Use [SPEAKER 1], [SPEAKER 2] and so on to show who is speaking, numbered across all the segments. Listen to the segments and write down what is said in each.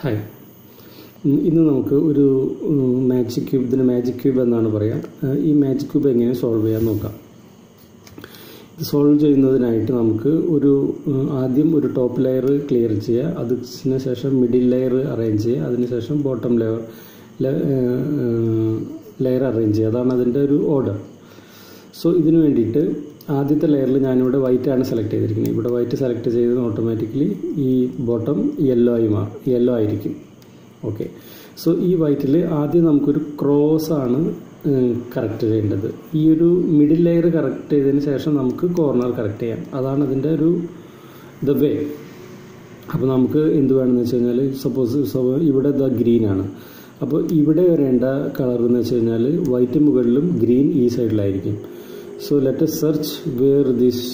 [SPEAKER 1] Hi ഉം, ഇന്ന് നമുക്ക് ഒരു മാജിക് ക്യൂബ് ഇതിന് മാജിക് ക്യൂബ് എന്നാണ് പറയാം ഏഹ് ഈ മാജിക് ക്യൂബ് എങ്ങനെ സോൾവ് ചെയ്യാൻ നോക്കാം ഇത് സോൾവ് ചെയ്യുന്നതിനായിട്ട് നമുക്ക് ഒരു ഉം, ആദ്യം ഒരു ടോപ്പ് ലെയർ ക്ലിയർ ചെയ്യുക അതിന് ശേഷം മിഡിൽ ലെയർ അറേഞ്ച് ചെയ്യുക അതിനുശേഷം ബോട്ടം ലെയർ ലെയർ അറേഞ്ച് ചെയ്യുക അതാണ് അതിൻ്റെ ഒരു ഓർഡർ സോ ഇതിന് വേണ്ടിയിട്ട് ആദ്യത്തെ ലെയറിൽ ഞാനിവിടെ വൈറ്റ് ആണ് സെലക്ട് ചെയ്തിരിക്കുന്നത് ഇവിടെ വൈറ്റ് സെലക്ട് ചെയ്തത് ഓട്ടോമാറ്റിക്കലി ഈ ബോട്ടം യെല്ലോ ആയി മാറും യെല്ലോ ആയിരിക്കും ഓക്കെ സോ ഈ വൈറ്റിൽ ആദ്യം നമുക്കൊരു ക്രോസ് ആണ് കറക്റ്റ് ചെയ്യേണ്ടത് ഈ ഒരു മിഡിൽ ലെയർ കറക്റ്റ് ചെയ്തതിന് ശേഷം നമുക്ക് കോർണർ കറക്റ്റ് ചെയ്യാം അതാണ് അതിൻ്റെ ഒരു ദ വേ അപ്പോൾ നമുക്ക് എന്ത് വേണമെന്ന് വെച്ച് കഴിഞ്ഞാൽ സപ്പോസ് ഇവിടെ ദ ഗ്രീൻ ആണ് അപ്പോൾ ഇവിടെ വരേണ്ട കളർ എന്ന് വെച്ച് കഴിഞ്ഞാൽ വൈറ്റ് മുകളിലും ഗ്രീൻ ഈ സൈഡിലായിരിക്കും so let search where this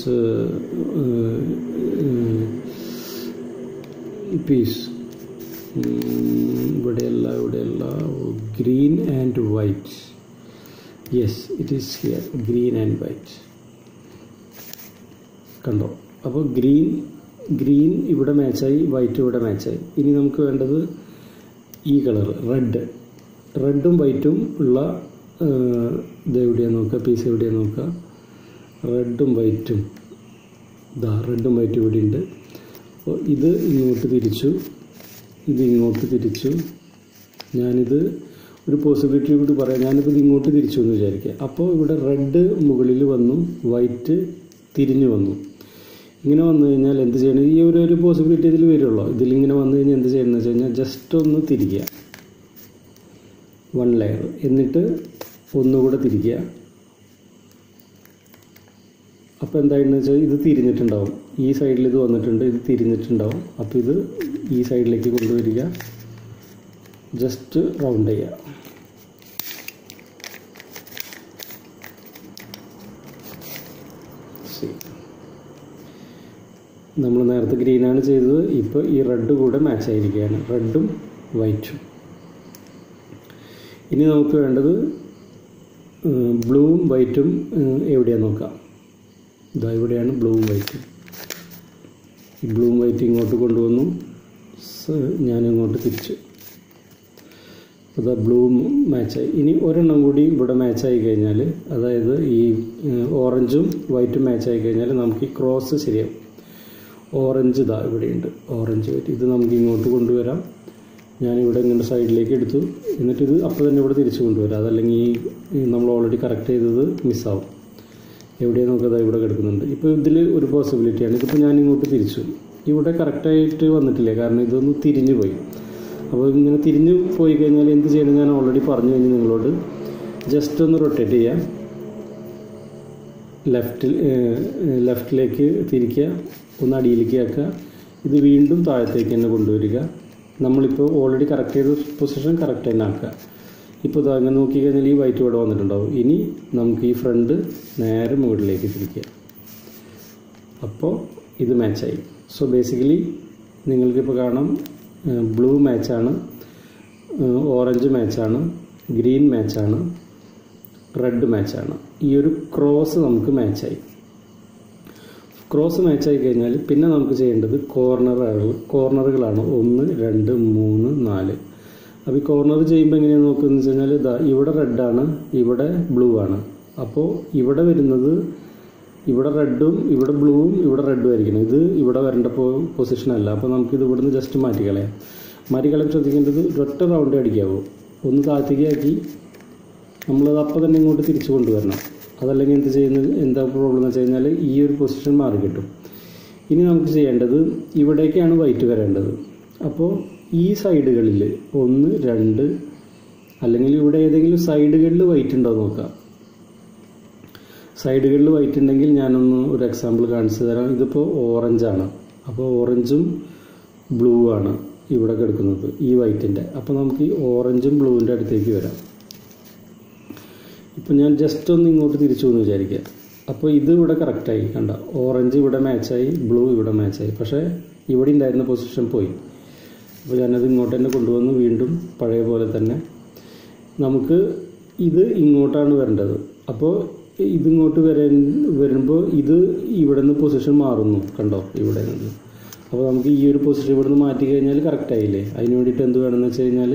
[SPEAKER 1] piece ഇവിടെയല്ല ഇവിടെയല്ല green and white yes it is here green and white കണ്ടോ അപ്പോൾ ഗ്രീൻ ഗ്രീൻ ഇവിടെ മാച്ചായി വൈറ്റ് ഇവിടെ മാച്ചായി ഇനി നമുക്ക് വേണ്ടത് ഈ കളർ റെഡ് റെഡും വൈറ്റും ഉള്ള ഏഹ്, ഇത് എവിടെയാണ് നോക്കുക പീസ് എവിടെയാണ് നോക്കുക റെഡും വൈറ്റും ഇതാ റെഡും വൈറ്റും ഇവിടെ ഉണ്ട് അപ്പോൾ ഇത് ഇങ്ങോട്ട് തിരിച്ചു ഇത് ഇങ്ങോട്ട് തിരിച്ചു ഞാനിത് ഒരു പോസിബിലിറ്റി കൂടി പറയാം ഞാനിപ്പോൾ ഇത് ഇങ്ങോട്ട് തിരിച്ചു എന്ന് വിചാരിക്കുക അപ്പോൾ ഇവിടെ റെഡ് മുകളിൽ വന്നു വൈറ്റ് തിരിഞ്ഞു വന്നു ഇങ്ങനെ വന്നു കഴിഞ്ഞാൽ എന്ത് ചെയ്യണം ഈ ഒരു ഒരു പോസിബിലിറ്റി ഇതിൽ വരുള്ളൂ ഇതിലിങ്ങനെ വന്നു കഴിഞ്ഞാൽ എന്ത് ചെയ്യണം എന്ന് വെച്ച് കഴിഞ്ഞാൽ ജസ്റ്റ് ഒന്ന് തിരിക്കുക വൺ ലെയർ എന്നിട്ട് ഒന്നുകൂടെ തിരിക്കുക അപ്പോൾ എന്തായെന്ന് വെച്ചാൽ ഇത് തിരിഞ്ഞിട്ടുണ്ടാവും ഈ സൈഡിൽ ഇത് വന്നിട്ടുണ്ട് ഇത് തിരിഞ്ഞിട്ടുണ്ടാവും അപ്പോൾ ഇത് ഈ സൈഡിലേക്ക് കൊണ്ടുവരിക ജസ്റ്റ് റൗണ്ട് ചെയ്യുക See. നമ്മൾ നേരത്തെ ഗ്രീനാണ് ചെയ്തത് ഇപ്പോൾ ഈ റെഡ് കൂടെ മാച്ച് ആയിരിക്കുകയാണ് റെഡും വൈറ്റും ഇനി നമുക്ക് വേണ്ടത് ബ്ലൂവും വൈറ്റും എവിടെയാണ് നോക്കാം ഇതാ ഇവിടെയാണ് ബ്ലൂവും വൈറ്റും ഈ ബ്ലൂവും വൈറ്റും ഇങ്ങോട്ട് കൊണ്ടുവന്നു സ- ഞാൻ ഇങ്ങോട്ട് തിരിച്ചു അത് ബ്ലൂവും മാച്ചായി ഇനി ഒരെണ്ണം കൂടി ഇവിടെ മാച്ചായി കഴിഞ്ഞാൽ അതായത് ഈ ഏഹ്, ഓറഞ്ചും വൈറ്റും മാച്ചായി കഴിഞ്ഞാൽ നമുക്ക് ഈ ക്രോസ് ശരിയാവും ഓറഞ്ച് ഇതാ ഇവിടെയുണ്ട് ഓറഞ്ച് വൈറ്റ് ഇത് നമുക്ക് ഇങ്ങോട്ട് കൊണ്ടുവരാം ഞാനിവിടെ ഇങ്ങനെ സൈഡിലേക്ക് എടുത്തു എന്നിട്ട് ഇത് അപ്പോൾ തന്നെ ഇവിടെ തിരിച്ചു കൊണ്ടുവരാം അതല്ലെങ്കിൽ ഈ ഈ നമ്മൾ ഓൾറെഡി കറക്റ്റ് ചെയ്തത് മിസ്സാവും എവിടെയാണ് നോക്കുക ഇവിടെ കിടക്കുന്നുണ്ട് ഇപ്പോൾ ഇതിൽ ഒരു പോസിബിലിറ്റിയാണ് ഇതിപ്പോൾ ഞാൻ ഇങ്ങോട്ട് തിരിച്ചു ഇവിടെ കറക്റ്റായിട്ട് വന്നിട്ടില്ല കാരണം ഇതൊന്ന് തിരിഞ്ഞു പോയി അപ്പോൾ ഇങ്ങനെ തിരിഞ്ഞു പോയി കഴിഞ്ഞാൽ എന്ത് ചെയ്യണം ഞാൻ ഓൾറെഡി പറഞ്ഞു കഴിഞ്ഞു നിങ്ങളോട് ജസ്റ്റ് ഒന്ന് റൊട്ടേറ്റ് ചെയ്യാം ലെഫ്റ്റിൽ ലെഫ്റ്റിലേക്ക് തിരിക്കുക ഒന്ന് അടിയിലേക്ക് ആക്കുക ഇത് വീണ്ടും താഴത്തേക്ക് തന്നെ കൊണ്ടുവരിക നമ്മളിപ്പോൾ ഓൾറെഡി കറക്റ്റ് ചെയ്ത പൊസിഷൻ കറക്റ്റ് തന്നെ ആക്കുക ഇപ്പോൾ ഇതാ അങ്ങനെ നോക്കിക്കഴിഞ്ഞാൽ ഈ വൈറ്റ് ഇവിടെ വന്നിട്ടുണ്ടാവും ഇനി നമുക്ക് ഈ ഫ്രണ്ട് നേരെ മുകളിലേക്ക് തിരിക്കുക അപ്പോൾ ഇത് മാച്ചായി സോ ബേസിക്കലി നിങ്ങൾക്കിപ്പോൾ കാണാം ബ്ലൂ മാച്ചാണ് ഓറഞ്ച് മാച്ചാണ് ഗ്രീൻ മാച്ചാണ് റെഡ് മാച്ചാണ് ഈ ഒരു ക്രോസ് നമുക്ക് മാച്ചായി ക്രോസ് മാച്ചായി കഴിഞ്ഞാൽ പിന്നെ നമുക്ക് ചെയ്യേണ്ടത് കോർണറുകൾ കോർണറുകളാണ് ഒന്ന് രണ്ട് മൂന്ന് നാല് അപ്പോൾ ഈ കോർണർ ചെയ്യുമ്പോൾ എങ്ങനെയാണ് നോക്കുന്നത് വെച്ച് കഴിഞ്ഞാൽ ഇതാ ഇവിടെ റെഡാണ് ഇവിടെ ബ്ലൂ ആണ് അപ്പോൾ ഇവിടെ വരുന്നത് ഇവിടെ റെഡും ഇവിടെ ബ്ലൂവും ഇവിടെ റെഡും ആയിരിക്കണം ഇത് ഇവിടെ വരേണ്ട പൊസിഷൻ അല്ല അപ്പോൾ നമുക്കിത് ഇവിടുന്ന് ജസ്റ്റ് മാറ്റിക്കളയാം മാറ്റിക്കളയാൻ ശ്രദ്ധിക്കേണ്ടത് ഒറ്റ റൗണ്ട് അടിക്കാവൂ ഒന്ന് താഴത്തേക്ക് ആക്കി നമ്മളത് അപ്പോൾ തന്നെ ഇങ്ങോട്ട് തിരിച്ചു കൊണ്ടുവരണം അതല്ലെങ്കിൽ എന്ത് ചെയ്യുന്നത് എന്താ പ്രോബ്ലം എന്ന് വെച്ച് കഴിഞ്ഞാൽ ഈ ഒരു പൊസിഷൻ മാറി കിട്ടും ഇനി നമുക്ക് ചെയ്യേണ്ടത് ഇവിടേക്കാണ് വൈറ്റ് വരേണ്ടത് അപ്പോൾ ഈ സൈഡുകളിൽ ഒന്ന് രണ്ട് അല്ലെങ്കിൽ ഇവിടെ ഏതെങ്കിലും സൈഡുകളിൽ വൈറ്റ് ഉണ്ടോ എന്ന് നോക്കാം സൈഡുകളിൽ വൈറ്റ് ഉണ്ടെങ്കിൽ ഞാനൊന്ന് ഒരു എക്സാമ്പിൾ കാണിച്ചു തരാം ഇതിപ്പോൾ ഓറഞ്ചാണ് അപ്പോൾ ഓറഞ്ചും ബ്ലൂ ആണ് ഇവിടെ കിടക്കുന്നത് ഈ വൈറ്റിൻ്റെ അപ്പോൾ നമുക്ക് ഈ ഓറഞ്ചും ബ്ലൂവിൻ്റെ അടുത്തേക്ക് വരാം ഇപ്പം ഞാൻ ജസ്റ്റ് ഒന്ന് ഇങ്ങോട്ട് തിരിച്ചു എന്ന് വിചാരിക്കുക അപ്പോൾ ഇത് ഇവിടെ കറക്റ്റായി കണ്ട ഓറഞ്ച് ഇവിടെ മാച്ചായി ബ്ലൂ ഇവിടെ മാച്ചായി പക്ഷേ ഇവിടെ ഉണ്ടായിരുന്ന പൊസിഷൻ പോയി അപ്പോൾ ഞാനത് ഇങ്ങോട്ട് തന്നെ കൊണ്ടുവന്ന് വീണ്ടും പഴയ പോലെ തന്നെ നമുക്ക് ഇത് ഇങ്ങോട്ടാണ് വരേണ്ടത് അപ്പോൾ ഇതിങ്ങോട്ട് വരാൻ വരുമ്പോൾ ഇത് ഇവിടെ നിന്ന് പൊസിഷൻ മാറുന്നു കണ്ടോ ഇവിടെ നിന്ന് അപ്പോൾ നമുക്ക് ഈ ഒരു പൊസിഷൻ ഇവിടുന്ന് മാറ്റി കഴിഞ്ഞാൽ കറക്റ്റ് ആയില്ലേ അതിന് വേണ്ടിയിട്ട് എന്ത് വേണമെന്ന് വെച്ച് കഴിഞ്ഞാൽ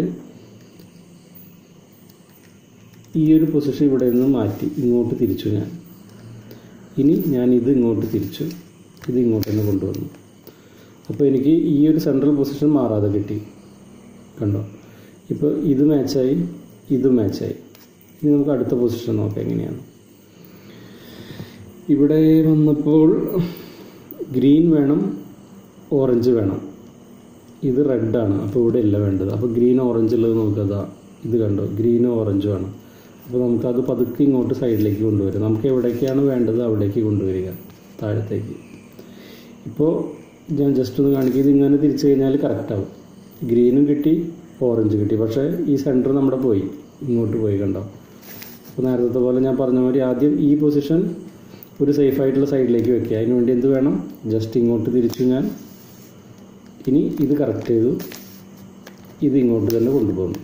[SPEAKER 1] ഈ ഒരു പൊസിഷൻ ഇവിടെ നിന്ന് മാറ്റി ഇങ്ങോട്ട് തിരിച്ചു ഞാൻ ഇനി ഞാൻ ഇത് ഇങ്ങോട്ട് തിരിച്ചു ഇത് ഇങ്ങോട്ട് തന്നെ കൊണ്ടുവന്നു അപ്പോൾ എനിക്ക് ഈ ഒരു സെൻട്രൽ പൊസിഷൻ മാറാതെ കിട്ടി കണ്ടോ ഇപ്പോൾ ഇത് മാച്ചായി ഇത് മാച്ചായി ഇനി നമുക്ക് അടുത്ത പൊസിഷൻ നോക്കാം എങ്ങനെയാണ് ഇവിടെ വന്നപ്പോൾ ഗ്രീൻ വേണം ഓറഞ്ച് വേണം ഇത് റെഡാണ് അപ്പോൾ ഇവിടെ ഇല്ല വേണ്ടത് അപ്പോൾ ഗ്രീൻ ഓറഞ്ച് ഉള്ളത് നോക്കുക ഇത് കണ്ടോ ഗ്രീനും ഓറഞ്ചും ആണ് അപ്പോൾ നമുക്കത് പതുക്കെ ഇങ്ങോട്ട് സൈഡിലേക്ക് കൊണ്ടുവരാം നമുക്ക് എവിടേക്കാണ് വേണ്ടത് അവിടേക്ക് കൊണ്ടുവരിക താഴത്തേക്ക് ഇപ്പോൾ ഞാൻ ജസ്റ്റ് ഒന്ന് കാണിക്കുക ഇത് ഇങ്ങനെ തിരിച്ചു കഴിഞ്ഞാൽ കറക്റ്റാവും ഗ്രീനും കിട്ടി ഓറഞ്ച് കിട്ടി പക്ഷേ ഈ സെൻറ്റർ നമ്മുടെ പോയി ഇങ്ങോട്ട് പോയി കണ്ടോ അപ്പോൾ നേരത്തെ പോലെ ഞാൻ പറഞ്ഞ മാതിരി ആദ്യം ഈ പൊസിഷൻ ഒരു സേഫ് ആയിട്ടുള്ള സൈഡിലേക്ക് വെക്കുക അതിന് വേണ്ടി എന്ത് വേണം ജസ്റ്റ് ഇങ്ങോട്ട് തിരിച്ചു ഞാൻ ഇനി ഇത് കറക്റ്റ് ചെയ്തു ഇത് ഇങ്ങോട്ട് തന്നെ കൊണ്ടുപോകുന്നു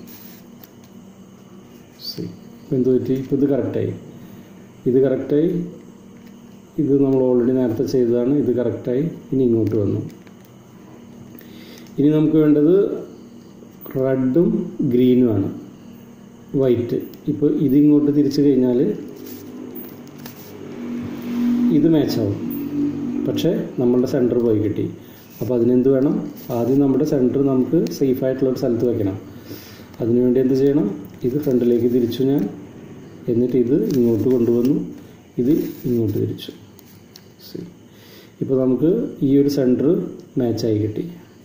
[SPEAKER 1] സി ഇപ്പോൾ എന്ത് പറ്റി ഇപ്പോൾ ഇത് കറക്റ്റായി ഇത് കറക്റ്റായി ഇത് നമ്മൾ ഓൾറെഡി നേരത്തെ ചെയ്തതാണ് ഇത് കറക്റ്റായി ഇനി ഇങ്ങോട്ട് വന്നു ഇനി നമുക്ക് വേണ്ടത് റെഡും ഗ്രീനുമാണ് വൈറ്റ് ഇപ്പോൾ ഇതിങ്ങോട്ട് തിരിച്ചു കഴിഞ്ഞാൽ ഇത് മാച്ചാവും പക്ഷേ നമ്മളുടെ സെൻറ്റർ പോയി കിട്ടി അപ്പോൾ അതിനെന്ത് വേണം ആദ്യം നമ്മുടെ സെൻറ്റർ നമുക്ക് സേഫ് ആയിട്ടുള്ള ഒരു സ്ഥലത്ത് വെക്കണം അതിനുവേണ്ടി എന്ത് ചെയ്യണം ഇത് ഫ്രണ്ടിലേക്ക് തിരിച്ചു ഞാൻ എന്നിട്ട് ഇത് ഇങ്ങോട്ട് കൊണ്ടുവന്നു ഇത് ഇങ്ങോട്ട് തിരിച്ചു See. ഇപ്പോൾ നമുക്ക് ഈ ഒരു സെൻറ്റർ മാച്ചായി കിട്ടി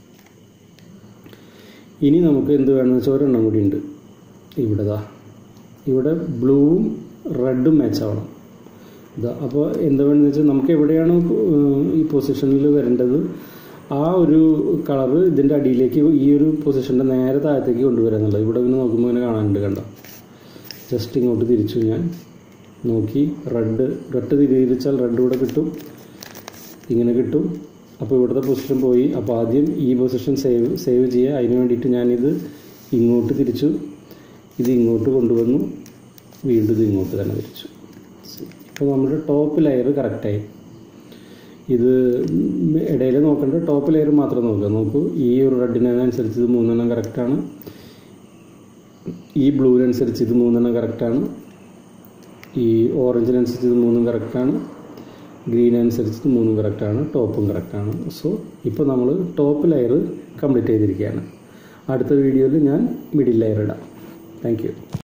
[SPEAKER 1] ഇനി നമുക്ക് എന്ത് വേണമെന്ന് വെച്ചാൽ ഒരെണ്ണം കൂടി ഉണ്ട് ഇവിടെ ദാ ഇവിടെ ബ്ലൂവും റെഡും മാച്ച് ആവണം ഇതാ അപ്പോൾ എന്താ വേണമെന്ന് വെച്ചാൽ നമുക്ക് എവിടെയാണ് ഈ പൊസിഷനിൽ വരേണ്ടത് ആ ഒരു കളറ് ഇതിൻ്റെ അടിയിലേക്ക് ഈ ഒരു പൊസിഷൻ്റെ നേരെ താഴത്തേക്ക് കൊണ്ടുവരാന്നുള്ളത് ഇവിടെ ഇങ്ങനെ നോക്കുമ്പോൾ ഇങ്ങനെ കാണാനുണ്ട് കണ്ടോ ജസ്റ്റ് ഇങ്ങോട്ട് തിരിച്ചു ഞാൻ നോക്കി റെഡ് റെഡ് തിരിച്ചാൽ റെഡ് ഇവിടെ കിട്ടും ഇങ്ങനെ കിട്ടും അപ്പോൾ ഇവിടുത്തെ പൊസിഷൻ പോയി അപ്പോൾ ആദ്യം ഈ പൊസിഷൻ സേവ് സേവ് ചെയ്യുക അതിന് വേണ്ടിയിട്ട് ഞാനിത് ഇങ്ങോട്ട് തിരിച്ചു ഇത് ഇങ്ങോട്ട് കൊണ്ടുവന്നു വീണ്ടും ഇത് ഇങ്ങോട്ട് തന്നെ തിരിച്ചു ഇപ്പോൾ നമ്മുടെ ടോപ്പ് ലെയർ കറക്റ്റായി ഇത് ഇടയിൽ നോക്കേണ്ട ടോപ്പ് ലെയർ മാത്രം നോക്കുക നോക്കൂ ഈ ഒരു റെഡിനനുസരിച്ച് ഇത് മൂന്നെണ്ണം കറക്റ്റാണ് ഈ ബ്ലൂവിനനുസരിച്ച് ഇത് മൂന്നെണ്ണം കറക്റ്റാണ് ഈ ഓറഞ്ചിനനുസരിച്ച് ഇത് മൂന്നും കറക്റ്റാണ് ഗ്രീൻ അനുസരിച്ച് ഇത് മൂന്നും കറക്റ്റാണ് ടോപ്പും കറക്റ്റാണ് സോ ഇപ്പോൾ നമ്മൾ ടോപ്പ് ലെയർ കംപ്ലീറ്റ് ചെയ്തിരിക്കുകയാണ് അടുത്ത വീഡിയോയിൽ ഞാൻ മിഡിൽ ലെയർ ഇടാം താങ്ക് യു